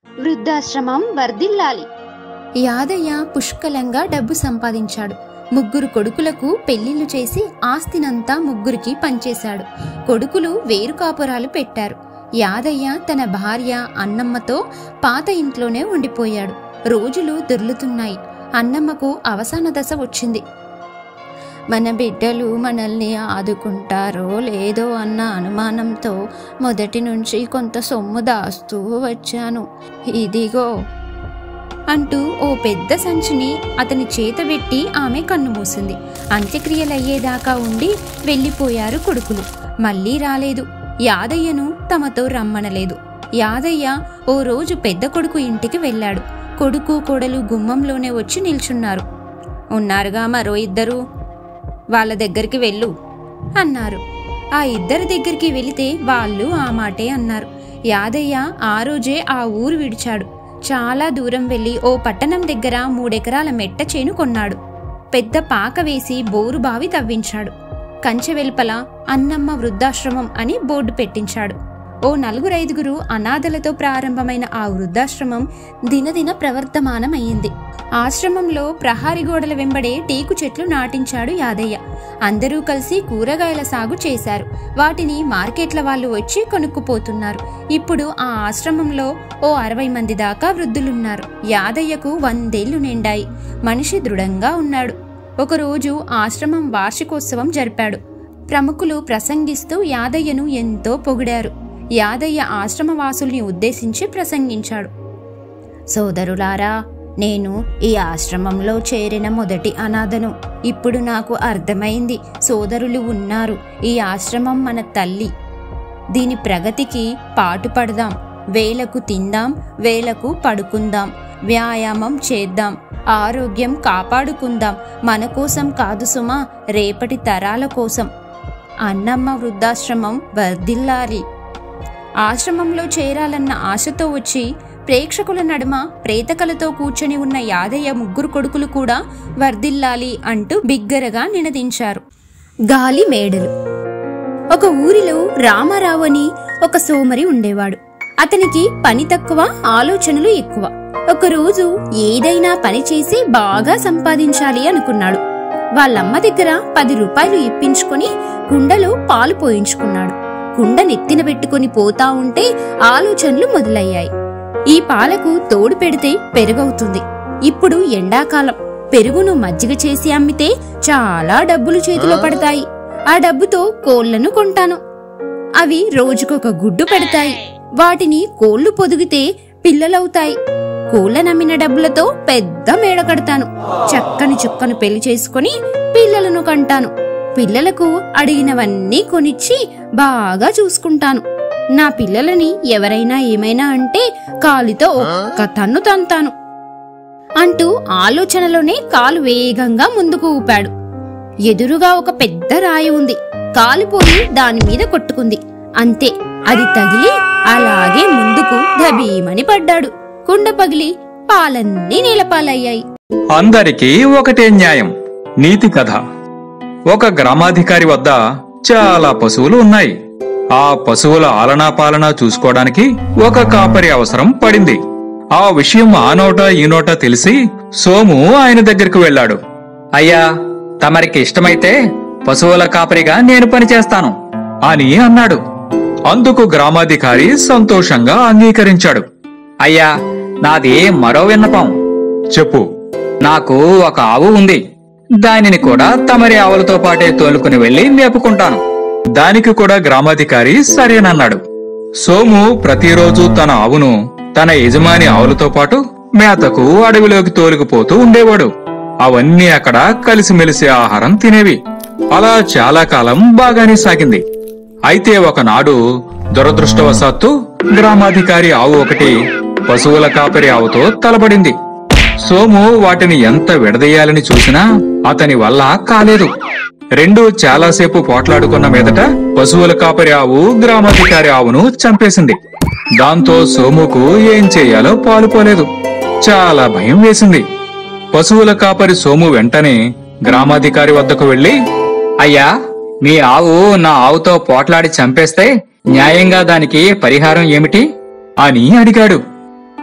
వృద్ధాశ్రమం వర్ధిల్లాలి యాదయ్య పుష్కలంగా డబ్బు సంపాదించాడు ముగ్గురు కొడుకులకు పెళ్లిళ్లు చేసి ఆస్తినంతా ముగ్గురికి పంచేశాడు కొడుకులు వేరు కాపురాలు పెట్టారు యాదయ్య తన భార్య అన్నమ్మతో పాత ఇంట్లోనే ఉండిపోయాడు రోజులు దొర్లుతున్నాయి అన్నమ్మకు అవసాన దశ వచ్చింది మన బిడ్డలు మనల్ని ఆదుకుంటారో లేదో అన్న అనుమానంతో మొదటి నుంచి కొంత సొమ్ము దాస్తూ వచ్చాను ఇదిగో అంటూ ఓ పెద్ద సంచిని అతని చేతబెట్టి ఆమె కన్ను మూసింది అంత్యక్రియలయ్యేదాకా ఉండి వెళ్ళిపోయారు కొడుకులు మళ్ళీ రాలేదు యాదయ్యను తమతో రమ్మనలేదు యాదయ్య ఓ రోజు పెద్ద కొడుకు ఇంటికి వెళ్ళాడు కొడుకు కోడలు గుమ్మంలోనే వచ్చి నిల్చున్నారు ఉన్నారుగా మరో ఇద్దరు వాళ్ళ దగ్గరికి వెళ్ళు అన్నారు ఆ ఇద్దరి దగ్గరికి వెళితే వాళ్ళు ఆ మాటే అన్నారు యాదయ్య ఆ రోజే ఆ ఊరు విడిచాడు చాలా దూరం వెళ్లి ఓ పట్టణం దగ్గర మూడెకరాల మెట్ట చేను కొన్నాడు పెద్ద పాక వేసి బోరు బావి తవ్వించాడు కంచె వెలుపల అన్నమ్మ వృద్ధాశ్రమం అని బోర్డు పెట్టించాడు ఓ నలుగురైదుగురు అనాథలతో ప్రారంభమైన ఆ వృద్ధాశ్రమం దినదిన ప్రవర్తమానమయ్యింది ఆశ్రమంలో ప్రహారీ గోడల వెంబడే టేకు చెట్లు నాటించాడు యాదయ్య అందరూ కలిసి కూరగాయల సాగు చేశారు వాటిని మార్కెట్ల వాళ్ళు వచ్చి కొనుక్కుపోతున్నారు ఇప్పుడు ఆ ఆశ్రమంలో ఓ అరవై మంది దాకా వృద్ధులున్నారు యాదయ్యకు వందేళ్లు నిండాయి మనిషి దృఢంగా ఉన్నాడు ఒకరోజు ఆశ్రమం వార్షికోత్సవం జరిపాడు ప్రముఖులు ప్రసంగిస్తూ యాదయ్యను ఎంతో పొగిడారు యాదయ్య ఆశ్రమవాసుల్ని ఉద్దేశించి ప్రసంగించాడు సోదరులారా నేను ఈ ఆశ్రమంలో చేరిన మొదటి అనాథను ఇప్పుడు నాకు అర్థమైంది సోదరులు ఉన్నారు ఈ ఆశ్రమం మన తల్లి దీని ప్రగతికి పాటుపడదాం వేలకు తిందాం వేలకు పడుకుందాం వ్యాయామం చేద్దాం ఆరోగ్యం కాపాడుకుందాం మన కోసం కాదు సుమా రేపటి తరాల కోసం అన్నమ్మ వృద్ధాశ్రమం వర్ధిల్లాలి ఆశ్రమంలో చేరాలన్న ఆశతో వచ్చి ప్రేక్షకుల నడుమ ప్రేతకలతో కూర్చొని ఉన్న యాదయ్య ముగ్గురు కొడుకులు కూడా వర్ధిల్లాలి అంటూ బిగ్గరగా నినదించారు గాలి మేడలు ఒక ఊరిలో రామారావు అని ఒక సోమరి ఉండేవాడు అతనికి పని తక్కువ ఆలోచనలు ఎక్కువ ఒకరోజు ఏదైనా పని చేసి బాగా సంపాదించాలి అనుకున్నాడు వాళ్ళమ్మ దగ్గర పది రూపాయలు ఇప్పించుకొని కుండలో పాలు పోయించుకున్నాడు కుండ నెత్తిన పెట్టుకుని పోతా ఉంటే ఆలోచనలు మొదలయ్యాయి ఈ పాలకు తోడు పెడితే పెరుగవుతుంది ఇప్పుడు ఎండాకాలం పెరుగును మజ్జిగ చేసి అమ్మితే చాలా డబ్బులు చేతిలో పడతాయి ఆ డబ్బుతో కోళ్లను కొంటాను అవి రోజుకొక గుడ్డు పెడతాయి వాటిని కోళ్లు పొదిగితే పిల్లలవుతాయి కోళ్ల నమ్మిన డబ్బులతో పెద్ద మేడ కడతాను చక్కని చుక్కను పెళ్లి చేసుకొని పిల్లలను కంటాను పిల్లలకు అడిగినవన్నీ కొనిచ్చి బాగా చూసుకుంటాను నా పిల్లలని ఎవరైనా ఏమైనా అంటే కాలితో ఒక్క తన్ను తంతాను అంటూ ఆలోచనలోనే కాలు వేగంగా ముందుకు ఊపాడు ఎదురుగా ఒక పెద్ద రాయి ఉంది కాలిపోయి దాని మీద కొట్టుకుంది అంతే అది తగిలి అలాగే ముందుకు ధబీమని పడ్డాడు కుండ పగిలి పాలన్నీ నీలపాలయ్యాయి అందరికీ ఒకటే న్యాయం నీతి కథ ఒక గ్రామాధికారి వద్ద చాలా పశువులు ఉన్నాయి ఆ పశువుల ఆలనా పాలన చూసుకోవడానికి ఒక కాపరి అవసరం పడింది ఆ విషయం ఆ నోట ఈ నోట తెలిసి సోము ఆయన దగ్గరికి వెళ్ళాడు అయ్యా తమరికి ఇష్టమైతే పశువుల కాపరిగా నేను పనిచేస్తాను అని అన్నాడు అందుకు గ్రామాధికారి సంతోషంగా అంగీకరించాడు అయ్యా నాది మరో విన్నపం చెప్పు నాకు ఒక ఆవు ఉంది దానిని కూడా తమరి ఆవులతో పాటే తోలుకుని వెళ్లి మేపుకుంటాను దానికి కూడా గ్రామాధికారి సరేనన్నాడు సోము ప్రతిరోజు తన ఆవును తన యజమాని ఆవులతో పాటు మేతకు అడవిలోకి తోలుకుపోతూ ఉండేవాడు అవన్నీ అక్కడ కలిసిమెలిసి ఆహారం తినేవి అలా చాలా కాలం బాగానే సాగింది అయితే ఒకనాడు దురదృష్టవశాత్తు గ్రామాధికారి ఆవు ఒకటి పశువుల కాపరి ఆవుతో తలబడింది సోము వాటిని ఎంత విడదీయాలని చూసినా అతని వల్ల కాలేదు రెండు చాలాసేపు పోట్లాడుకున్న మీదట పశువుల కాపరి ఆవు గ్రామాధికారి ఆవును చంపేసింది దాంతో సోముకు ఏం చేయాలో పాలుపోలేదు చాలా భయం వేసింది పశువుల కాపరి సోము వెంటనే గ్రామాధికారి వద్దకు వెళ్లి అయ్యా మీ ఆవు నా ఆవుతో పోట్లాడి చంపేస్తే న్యాయంగా దానికి పరిహారం ఏమిటి అని అడిగాడు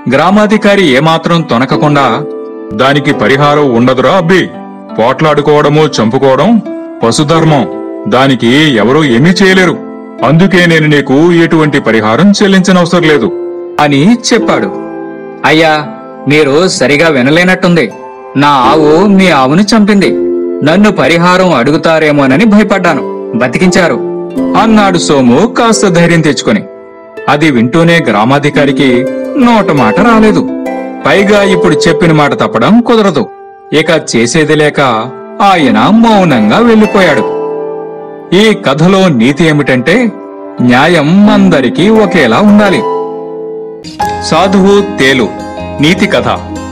గ్రామాధికారి ఏమాత్రం తొనకకుండా దానికి పరిహారం ఉండదురా అబ్బి పోట్లాడుకోవడము చంపుకోవడం పశుధర్మం దానికి ఎవరూ ఏమీ చేయలేరు అందుకే నేను నీకు ఎటువంటి పరిహారం చెల్లించనవసరం లేదు అని చెప్పాడు అయ్యా మీరు సరిగా వినలేనట్టుంది నా ఆవు మీ ఆవుని చంపింది నన్ను పరిహారం అడుగుతారేమోనని భయపడ్డాను బతికించారు అన్నాడు సోము కాస్త ధైర్యం తెచ్చుకొని అది వింటూనే గ్రామాధికారికి నోట మాట రాలేదు పైగా ఇప్పుడు చెప్పిన మాట తప్పడం కుదరదు ఇక చేసేది లేక ఆయన మౌనంగా వెళ్లిపోయాడు ఈ కథలో నీతి ఏమిటంటే న్యాయం అందరికీ ఒకేలా ఉండాలి సాధువు తేలు నీతి కథ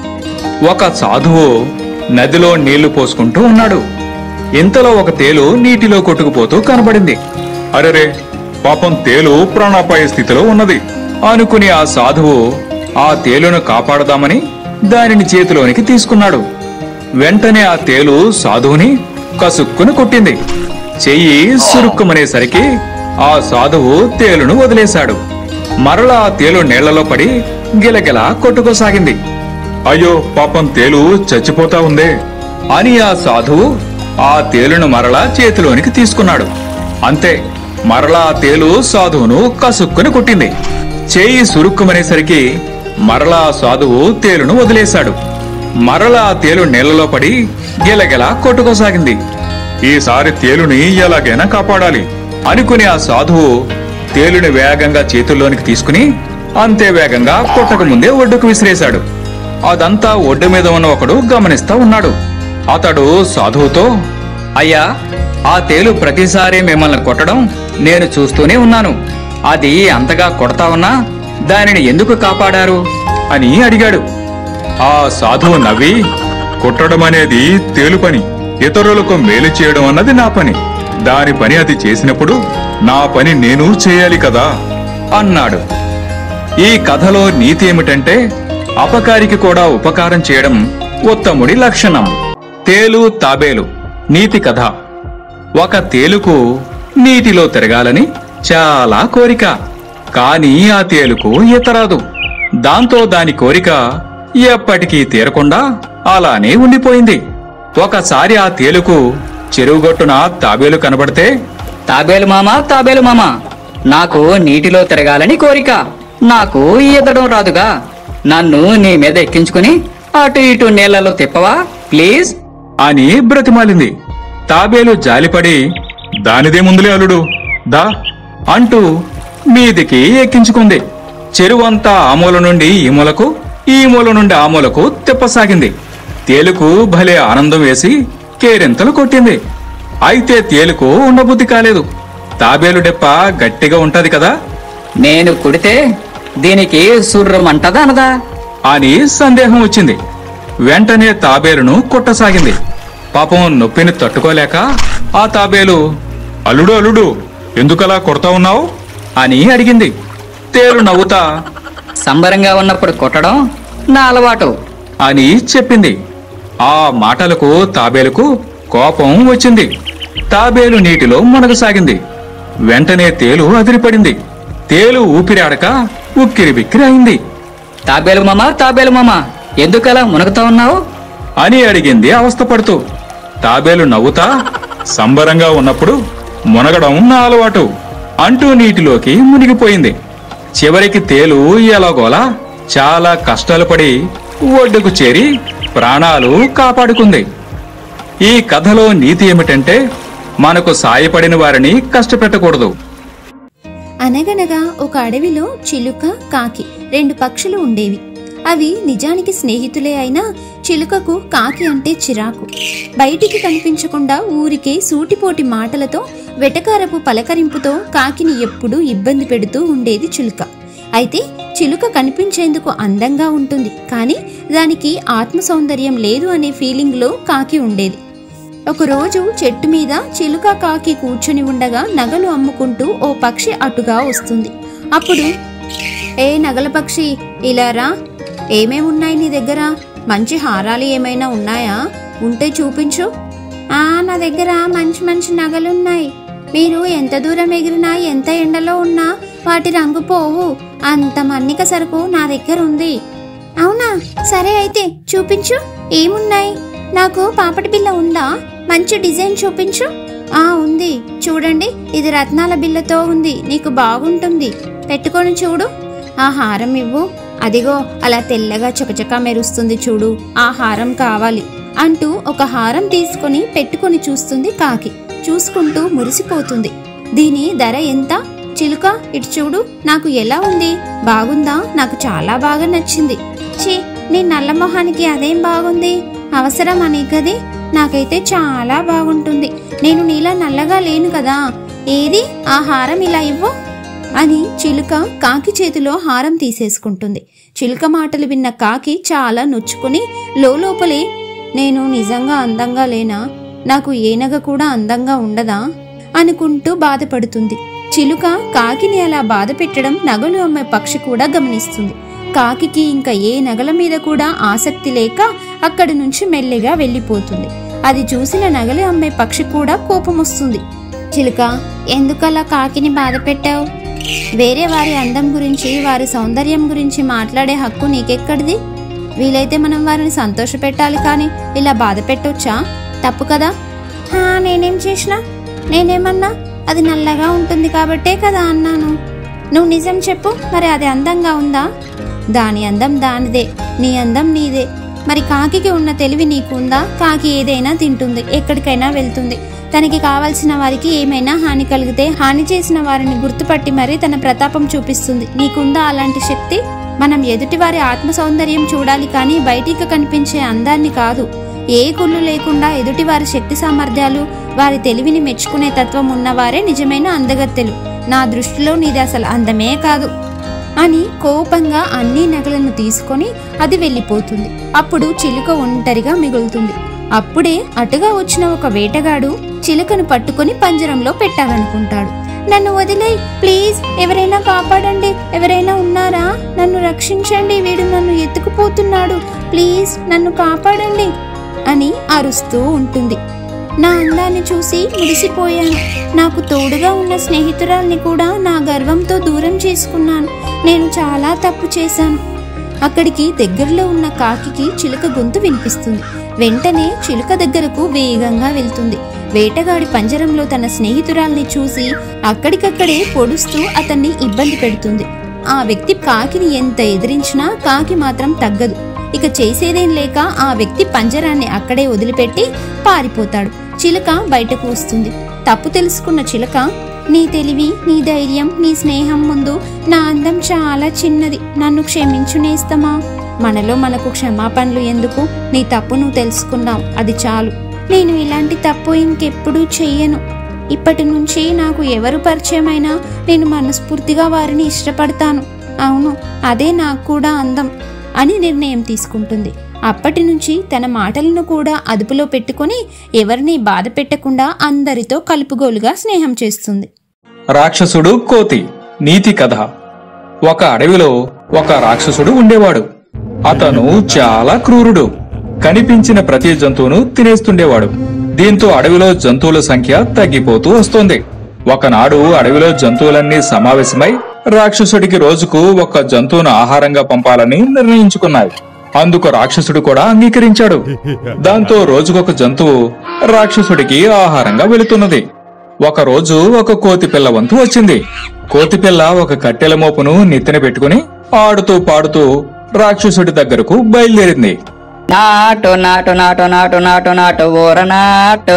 ఒక సాధువు నదిలో నీళ్లు పోసుకుంటూ ఉన్నాడు ఇంతలో ఒక తేలు నీటిలో కొట్టుకుపోతూ కనబడింది అరెరే పాపం తేలు ప్రాణాపాయ స్థితిలో ఉన్నది అనుకుని ఆ సాధువు ఆ తేలును కాపాడదామని దానిని చేతిలోనికి తీసుకున్నాడు వెంటనే ఆ తేలు సాధువుని కసుక్కుని కొట్టింది చెయ్యి సురుక్కుమనేసరికి ఆ సాధువు తేలును వదిలేశాడు మరలా ఆ తేలు నీళ్లలో పడి గిలగిల కొట్టుకోసాగింది అయ్యో పాపం తేలు చచ్చిపోతా ఉందే అని ఆ సాధువు ఆ తేలును మరలా చేతిలోనికి తీసుకున్నాడు అంతే మరలా ఆ తేలు సాధువును కసుక్కుని కొట్టింది చేయి సురుక్కుమనేసరికి మరలా ఆ సాధువు తేలును వదిలేశాడు మరలా ఆ తేలు నీళ్లలో పడి గిలగిల కొట్టుకోసాగింది ఈసారి తేలుని ఎలాగైనా కాపాడాలి అనుకుని ఆ సాధువు తేలుని వేగంగా చేతుల్లోనికి తీసుకుని అంతే వేగంగా కొట్టక ముందే ఒడ్డుకు విసిరేశాడు అదంతా ఒడ్డు మీద ఉన్న ఒకడు గమనిస్తా ఉన్నాడు అతడు సాధువుతో అయ్యా ఆ తేలు ప్రతిసారి మిమ్మల్ని కొట్టడం నేను చూస్తూనే ఉన్నాను అది అంతగా కొడతా ఉన్నా దానిని ఎందుకు కాపాడారు అని అడిగాడు ఆ సాధువు నవ్వి కొట్టడం అనేది తేలు పని ఇతరులకు మేలు చేయడం అన్నది నా పని దాని పని అది చేసినప్పుడు నా పని నేను చేయాలి కదా అన్నాడు ఈ కథలో నీతి ఏమిటంటే అపకారికి కూడా ఉపకారం చేయడం ఉత్తముడి లక్షణం తేలు తాబేలు నీతి కథ ఒక తేలుకు నీటిలో తిరగాలని చాలా కోరిక కాని ఆ తేలుకు ఈతరాదు దాంతో దాని కోరిక ఎప్పటికీ తీరకుండా అలానే ఉండిపోయింది ఒకసారి ఆ తేలుకు చెరువుగొట్టున తాబేలు కనబడితే తాబేలు మామా తాబేలు మామా నాకు నీటిలో తిరగాలని కోరిక నాకు ఈదడం రాదుగా నన్ను నీ మీద ఎక్కించుకుని అటు ఇటు నీళ్లలో తిప్పవా ప్లీజ్ అని బ్రతిమాలింది తాబేలు జాలిపడి దానిదే ముందులే అల్లుడు దా అంటూ మీదికి ఎక్కించుకుంది చెరువంతా ఆ మూల నుండి ఈ మూలకు ఈ మూల నుండి ఆ మూలకు తిప్పసాగింది తేలుకు భలే ఆనందం వేసి కేరింతలు కొట్టింది అయితే తేలుకు ఉండబుద్ధి కాలేదు తాబేలు డెప్ప గట్టిగా ఉంటది కదా నేను కుడితే దీనికి సుర్రమంటదా అనదా అని సందేహం వచ్చింది వెంటనే తాబేలును కొట్టసాగింది పాపం నొప్పిని తట్టుకోలేక ఆ తాబేలు అల్లుడు అల్లుడు ఎందుకలా కొడతా ఉన్నావు అని అడిగింది తేలు నవ్వుతా సంబరంగా ఉన్నప్పుడు కొట్టడం నా అలవాటు అని చెప్పింది ఆ మాటలకు తాబేలుకు కోపం వచ్చింది తాబేలు నీటిలో మునగసాగింది వెంటనే తేలు అదిరిపడింది తేలు ఊపిరాడక ఉక్కిరి బిక్కిరి అయింది తాబేలు మామా తాబేలు మామా ఎందుకలా మునుగుతా ఉన్నావు అని అడిగింది అవస్థపడుతూ తాబేలు నవ్వుతా సంబరంగా ఉన్నప్పుడు మునగడం నా అలవాటు అంటూ నీటిలోకి మునిగిపోయింది చివరికి తేలు ఎలాగోలా చాలా కష్టాలు పడి ఒడ్డుకు చేరి ప్రాణాలు కాపాడుకుంది ఈ కథలో నీతి ఏమిటంటే మనకు సాయపడిన వారిని కష్టపెట్టకూడదు అనగనగా ఒక అడవిలో చిలుక కాకి రెండు పక్షులు ఉండేవి అవి నిజానికి స్నేహితులే అయినా చిలుకకు కాకి అంటే చిరాకు బయటికి కనిపించకుండా ఊరికే సూటిపోటి మాటలతో వెటకారపు పలకరింపుతో కాకిని ఎప్పుడూ ఇబ్బంది పెడుతూ ఉండేది చిలుక అయితే చిలుక కనిపించేందుకు అందంగా ఉంటుంది కానీ దానికి ఆత్మ సౌందర్యం లేదు అనే ఫీలింగ్లో కాకి ఉండేది ఒకరోజు చెట్టు మీద చిలుక కాకి కూర్చుని ఉండగా నగలు అమ్ముకుంటూ ఓ పక్షి అటుగా వస్తుంది అప్పుడు ఏ నగల పక్షి ఇలా రా ఏమేమున్నాయి నీ దగ్గర మంచి హారాలు ఏమైనా ఉన్నాయా ఉంటే చూపించు ఆ నా దగ్గర మంచి మంచి నగలున్నాయి మీరు ఎంత దూరం ఎగిరినా ఎంత ఎండలో ఉన్నా వాటి రంగు పోవు అంత మన్నిక సరుకు నా దగ్గర ఉంది అవునా సరే అయితే చూపించు ఏమున్నాయి నాకు పాపటి బిల్ల ఉందా మంచి డిజైన్ చూపించు ఆ ఉంది చూడండి ఇది రత్నాల బిల్లతో ఉంది నీకు బాగుంటుంది పెట్టుకొని చూడు ఆ హారం ఇవ్వు అదిగో అలా తెల్లగా చకచకా మెరుస్తుంది చూడు ఆ హారం కావాలి అంటూ ఒక హారం తీసుకొని పెట్టుకొని చూస్తుంది కాకి చూసుకుంటూ మురిసిపోతుంది దీని ధర ఎంత చిలుక ఇటు చూడు నాకు ఎలా ఉంది బాగుందా నాకు చాలా బాగా నచ్చింది ఛీ నీ నల్ల మొహానికి అదేం బాగుంది అవసరమా నీకది నాకైతే చాలా బాగుంటుంది నేను నీలా నల్లగా లేను కదా ఏది ఆ హారం ఇలా ఇవ్వు అని చిలుక కాకి చేతిలో హారం తీసేసుకుంటుంది చిలుక మాటలు విన్న కాకి చాలా నొచ్చుకుని లోపలే నేను నిజంగా అందంగా లేనా నాకు ఏనగ కూడా అందంగా ఉండదా అనుకుంటూ బాధపడుతుంది చిలుక కాకిని అలా బాధ పెట్టడం నగలు అమ్మే పక్షి కూడా గమనిస్తుంది కాకికి ఇంకా ఏ నగల మీద కూడా ఆసక్తి లేక అక్కడి నుంచి మెల్లిగా వెళ్ళిపోతుంది అది చూసిన నగలు అమ్మే పక్షి కూడా కోపం వస్తుంది చిలుక ఎందుకలా కాకిని బాధ పెట్టావు వేరే వారి అందం గురించి వారి సౌందర్యం గురించి మాట్లాడే హక్కు నీకెక్కడిది వీలైతే మనం వారిని సంతోషపెట్టాలి కానీ ఇలా బాధ పెట్టొచ్చా తప్పు కదా హా నేనేం చేసినా నేనేమన్నా అది నల్లగా ఉంటుంది కాబట్టే కదా అన్నాను నువ్వు నిజం చెప్పు మరి అది అందంగా ఉందా దాని అందం దానిదే నీ అందం నీదే మరి కాకికి ఉన్న తెలివి నీకుందా కాకి ఏదైనా తింటుంది ఎక్కడికైనా వెళ్తుంది తనకి కావలసిన వారికి ఏమైనా హాని కలిగితే హాని చేసిన వారిని గుర్తుపట్టి మరీ తన ప్రతాపం చూపిస్తుంది నీకుందా అలాంటి శక్తి మనం ఎదుటివారి ఆత్మ సౌందర్యం చూడాలి కానీ బయటికి కనిపించే అందాన్ని కాదు ఏ కుళ్ళు లేకుండా ఎదుటివారి శక్తి సామర్థ్యాలు వారి తెలివిని మెచ్చుకునే తత్వం ఉన్నవారే నిజమైన అందగత్తెలు నా దృష్టిలో నీది అసలు అందమే కాదు అని కోపంగా అన్ని నగలను తీసుకొని అది వెళ్ళిపోతుంది అప్పుడు చిలుక ఒంటరిగా మిగులుతుంది అప్పుడే అటుగా వచ్చిన ఒక వేటగాడు చిలుకను పట్టుకొని పంజరంలో పెట్టాలనుకుంటాడు నన్ను వదిలేయ్ ప్లీజ్ ఎవరైనా కాపాడండి ఎవరైనా ఉన్నారా నన్ను రక్షించండి వీడు నన్ను ఎత్తుకుపోతున్నాడు ప్లీజ్ నన్ను కాపాడండి అని అరుస్తూ ఉంటుంది నా అందాన్ని చూసి మురిసిపోయాను నాకు తోడుగా ఉన్న స్నేహితురాల్ని కూడా నా గర్వంతో దూరం చేసుకున్నాను నేను చాలా తప్పు చేశాను అక్కడికి దగ్గరలో ఉన్న కాకికి చిలుక గొంతు వినిపిస్తుంది వెంటనే చిలుక దగ్గరకు వేగంగా వెళ్తుంది వేటగాడి పంజరంలో తన స్నేహితురాల్ని చూసి అక్కడికక్కడే పొడుస్తూ అతన్ని ఇబ్బంది పెడుతుంది ఆ వ్యక్తి కాకిని ఎంత ఎదిరించినా కాకి మాత్రం తగ్గదు ఇక చేసేదేం లేక ఆ వ్యక్తి పంజరాన్ని అక్కడే వదిలిపెట్టి పారిపోతాడు చిలుక బయటకు వస్తుంది తప్పు తెలుసుకున్న చిలుక నీ తెలివి నీ ధైర్యం నీ స్నేహం ముందు నా అందం చాలా చిన్నది నన్ను క్షమించు నేస్తమా మనలో మనకు క్షమాపణలు ఎందుకు నీ తప్పు నువ్వు తెలుసుకున్నావు అది చాలు నేను ఇలాంటి తప్పు ఇంకెప్పుడూ చెయ్యను ఇప్పటి నుంచి నాకు ఎవరు పరిచయమైనా నేను మనస్ఫూర్తిగా వారిని ఇష్టపడతాను అవును అదే నాకు కూడా అందం అని నిర్ణయం తీసుకుంటుంది అప్పటి నుంచి తన మాటలను కూడా అదుపులో పెట్టుకొని ఎవరిని బాధ పెట్టకుండా అందరితో కలుపుగోలుగా స్నేహం చేస్తుంది రాక్షసుడు కోతి నీతి కథ ఒక అడవిలో ఒక రాక్షసుడు ఉండేవాడు అతను చాలా క్రూరుడు కనిపించిన ప్రతి జంతువును తినేస్తుండేవాడు దీంతో అడవిలో జంతువుల సంఖ్య తగ్గిపోతూ వస్తోంది ఒకనాడు అడవిలో జంతువులన్నీ సమావేశమై రాక్షసుడికి రోజుకు ఒక జంతువును ఆహారంగా పంపాలని నిర్ణయించుకున్నాయి అందుకు రాక్షసుడు కూడా అంగీకరించాడు దాంతో రోజుకొక జంతువు రాక్షసుడికి ఆహారంగా వెళుతున్నది ఒక రోజు ఒక కోతి పిల్ల వంతు వచ్చింది కోతి పిల్ల ఒక కట్టెల మోపును నెత్తిన పెట్టుకుని ఆడుతూ పాడుతూ రాక్షసుడి దగ్గరకు బయలుదేరింది నాటు నాటు నాటు నాటు నాటు నాటు ఊర నాటు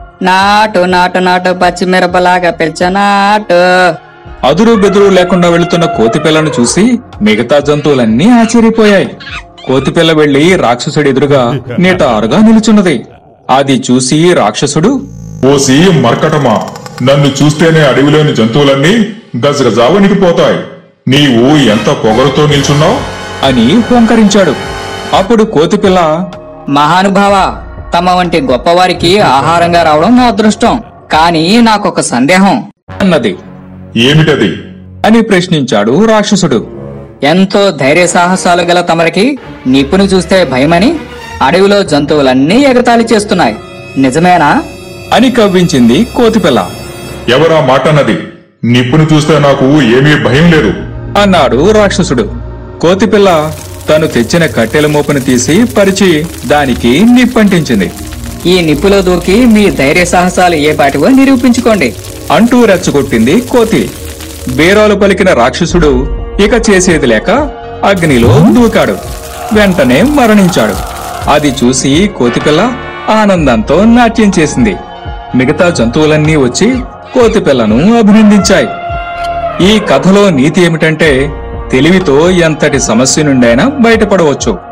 నాటు నాటు నాటు పచ్చిమిరపలాగా పిలిచనాటు అదురు బెదురు లేకుండా వెళుతున్న కోతి పిల్లను చూసి మిగతా జంతువులన్నీ ఆశ్చర్యపోయాయి కోతి పిల్ల వెళ్లి రాక్షసుడి ఎదురుగా నిటారుగా నిలుచున్నది అది చూసి రాక్షసుడు ఓసి మర్కటమా నన్ను చూస్తేనే అడవిలోని జంతువులన్నీ గజగజా వణికిపోతాయి నీవు ఎంత పొగరుతో నిల్చున్నావు అని హుంకరించాడు అప్పుడు కోతిపిల్ల మహానుభావ తమ వంటి గొప్పవారికి ఆహారంగా రావడం నా అదృష్టం కానీ నాకొక సందేహం అన్నది ఏమిటది అని ప్రశ్నించాడు రాక్షసుడు ఎంతో ధైర్య సాహసాలు గల తమరికి నిప్పును చూస్తే భయమని అడవిలో జంతువులన్నీ ఎగతాళి చేస్తున్నాయి నిజమేనా అని కవ్వించింది కోతిపిల్ల ఎవరా మాటన్నది నిప్పును చూస్తే నాకు ఏమీ భయం లేదు అన్నాడు రాక్షసుడు కోతిపిల్ల తను తెచ్చిన కట్టెల మోపును తీసి పరిచి దానికి నిప్పంటించింది ఈ నిప్పులో దూకి మీ ధైర్య సాహసాలు ఏ పాటివో నిరూపించుకోండి అంటూ రెచ్చగొట్టింది కోతి బేరాలు పలికిన రాక్షసుడు ఇక చేసేది లేక అగ్నిలో దూకాడు వెంటనే మరణించాడు అది చూసి కోతిపిల్ల ఆనందంతో నాట్యం చేసింది మిగతా జంతువులన్నీ వచ్చి కోతిపిల్లను అభినందించాయి ఈ కథలో నీతి ఏమిటంటే తెలివితో ఎంతటి సమస్య నుండైనా బయటపడవచ్చు